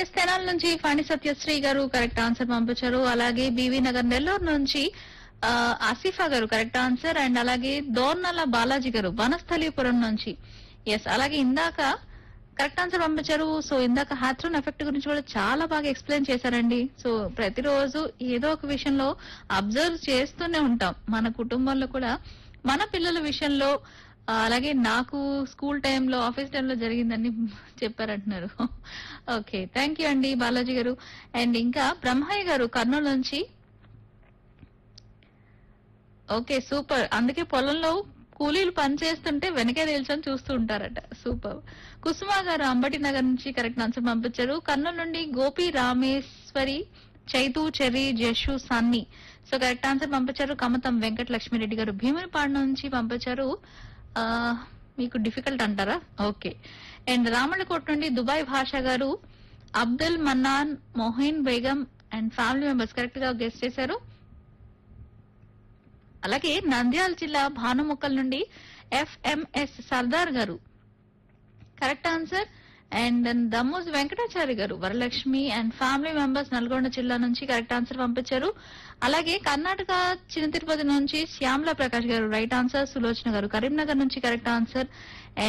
yes తెనాల నుంచి ఫణి సత్యశ్రీ గారు correct answer పంపించారు అలాగే బీవీ నగర్ నెల్లూరు నుంచి ఆ, ఆసిఫా గారు కరెక్ట్ ఆన్సర్ అండ్ అలాగే దోర్నల బాలాజీ గారు వనస్థలీపురం నుంచి ఎస్ అలాగే ఇందాక కరెక్ట్ ఆన్సర్ పంపించారు సో ఇందాక హ్యాథ్రోన్ ఎఫెక్ట్ గురించి కూడా చాలా బాగా ఎక్స్ప్లెయిన్ చేశారండి సో ప్రతిరోజు ఏదో ఒక విషయంలో అబ్జర్వ్ చేస్తూనే ఉంటాం మన కుటుంబంలో కూడా మన పిల్లల విషయంలో ఆ, అలాగే నాకు స్కూల్ టైంలో ఆఫీస్ టైంలో జరిగిందని చెప్పారంటున్నారు ఓకే థ్యాంక్ యూ అండి బాలాజీ గారు అండ్ ఇంకా బ్రహ్మయ్య గారు కర్నూలు నుంచి ఓకే సూపర్ అందుకే పొలంలో కూలీలు పని చేస్తుంటే వెనకే నిల్చొని చూస్తూ ఉంటారట సూపర్ కుసుమ గారు అంబటి నగర్ నుంచి కరెక్ట్ ఆన్సర్ పంపించారు కర్నూలు నుండి Gopi Rameshwari Chaitu Cherry Jashu Sunny so correct answer పంపించారు కమతం వెంకట లక్ష్మిరెడ్డి గారు భీమునిపాడు నుంచి పంపించారు ఆ, మీకు డిఫికల్ట్ అంటారా ఓకే అండ్ రామళ్ళకోట నుండి Dubai Basha garu Abdul Mannan Mohin Begum and family members correct గా గెస్ట్ చేశారు అలాగే నంద్యాల జిల్లా భానుముక్కల్ నుండి FMS Sardar garu correct answer and Dammoj Venkatachari garu Varalakshmi and family members Nalgonda జిల్లా నుంచి కరెక్ట్ ఆన్సర్ పంపించారు అలాగే కర్ణాటక చిన్న తిరుపతి నుంచి శ్యామల ప్రకాష్ గారు రైట్ ఆన్సర్ సులోచన గారు కరీంనగర్ నుంచి కరెక్ట్ ఆన్సర్